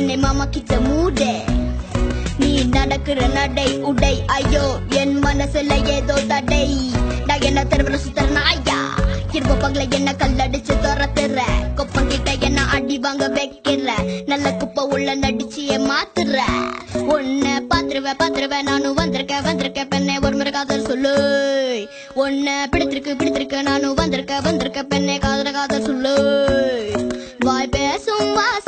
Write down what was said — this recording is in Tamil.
என்னை மாமா கிட்ட மூடே நீ நடக்கிற நடை உடை ஐயோ என் மனசுல ஏதோ தடை நான் என்ன தெருவில் சுத்துற நாயா இருப பகல என்ன கல்லடிச்சு துரத்துற கொப்பங்கிட்ட என்ன அடி வாங்க வைக்கிற நல்ல குப்பை உள்ள நடிச்சு மாத்துற உன்னை பாத்துருவேன் பாத்துருவேன் நானும் வந்திருக்கேன் வந்திருக்கேன் பெண்ணே ஒரு முறை காதல் சொல்லு உன்னை பிடித்திருக்கு பிடித்திருக்கு நானும் வந்திருக்கேன் வந்திருக்கேன் பெண்ணே காதல காதல் சொல்லு வாய் பேசும் வாச